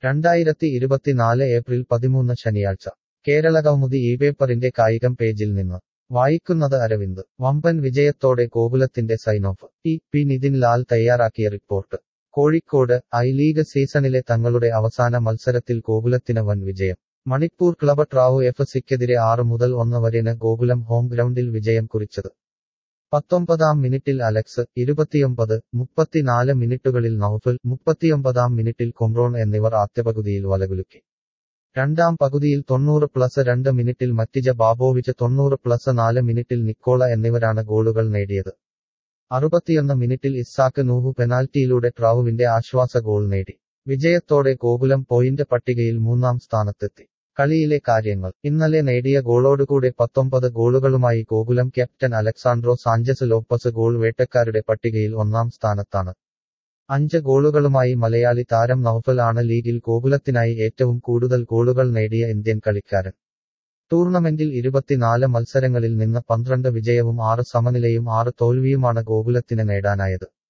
രണ്ടായിരത്തി ഇരുപത്തിനാല് ഏപ്രിൽ പതിമൂന്ന് ശനിയാഴ്ച കേരള കൗമുദി ഈ പേപ്പറിന്റെ കായികം പേജിൽ നിന്ന് വായിക്കുന്നത് അരവിന്ദ് വമ്പൻ വിജയത്തോടെ ഗോകുലത്തിന്റെ സൈനോഫ് ടി പി നിതിൻ ലാൽ തയ്യാറാക്കിയ റിപ്പോർട്ട് കോഴിക്കോട് ഐ ലീഗ് സീസണിലെ തങ്ങളുടെ അവസാന മത്സരത്തിൽ ഗോകുലത്തിന് വൻ വിജയം മണിപ്പൂർ ക്ലബ് ട്രാവു എഫ് സിക്കെതിരെ ആറ് മുതൽ ഒന്ന് വരെന് ഗോകുലം ഹോം ഗ്രൗണ്ടിൽ വിജയം കുറിച്ചത് പത്തൊമ്പതാം മിനിറ്റിൽ അലക്സ് ഇരുപത്തിയൊമ്പത് മുപ്പത്തിനാല് മിനിറ്റുകളിൽ നൌഫൽ മുപ്പത്തിയൊമ്പതാം മിനിറ്റിൽ കൊമ്രോൺ എന്നിവർ ആദ്യപകുതിയിൽ വലകുലുക്കി രണ്ടാം പകുതിയിൽ തൊണ്ണൂറ് പ്ലസ് രണ്ട് മിനിറ്റിൽ മറ്റിജ ബാബോവിച്ച് തൊണ്ണൂറ് പ്ലസ് നാല് മിനിറ്റിൽ നിക്കോള എന്നിവരാണ് ഗോളുകൾ നേടിയത് അറുപത്തിയൊന്ന് മിനിറ്റിൽ ഇസ്സാക്ക് നൂഹു പെനാൽറ്റിയിലൂടെ ട്രാവുവിന്റെ ആശ്വാസ ഗോൾ നേടി വിജയത്തോടെ ഗോകുലം പോയിന്റ് പട്ടികയിൽ മൂന്നാം സ്ഥാനത്തെത്തി കളിയിലെ കാര്യങ്ങൾ ഇന്നലെ നേടിയ ഗോളോടുകൂടെ പത്തൊമ്പത് ഗോളുകളുമായി Gokulam captain Alejandro Sanchez Lopez goal വേട്ടക്കാരുടെ പട്ടികയിൽ ഒന്നാം സ്ഥാനത്താണ് അഞ്ച് ഗോളുകളുമായി മലയാളി താരം നൌഫൽ ആണ് ലീഗിൽ ഗോകുലത്തിനായി ഏറ്റവും കൂടുതൽ ഗോളുകൾ നേടിയ ഇന്ത്യൻ കളിക്കാരൻ ടൂർണമെന്റിൽ ഇരുപത്തിനാല് മത്സരങ്ങളിൽ നിന്ന് പന്ത്രണ്ട് വിജയവും ആറ് സമനിലയും ആറ് തോൽവിയുമാണ് ഗോകുലത്തിന് നേടാനായത്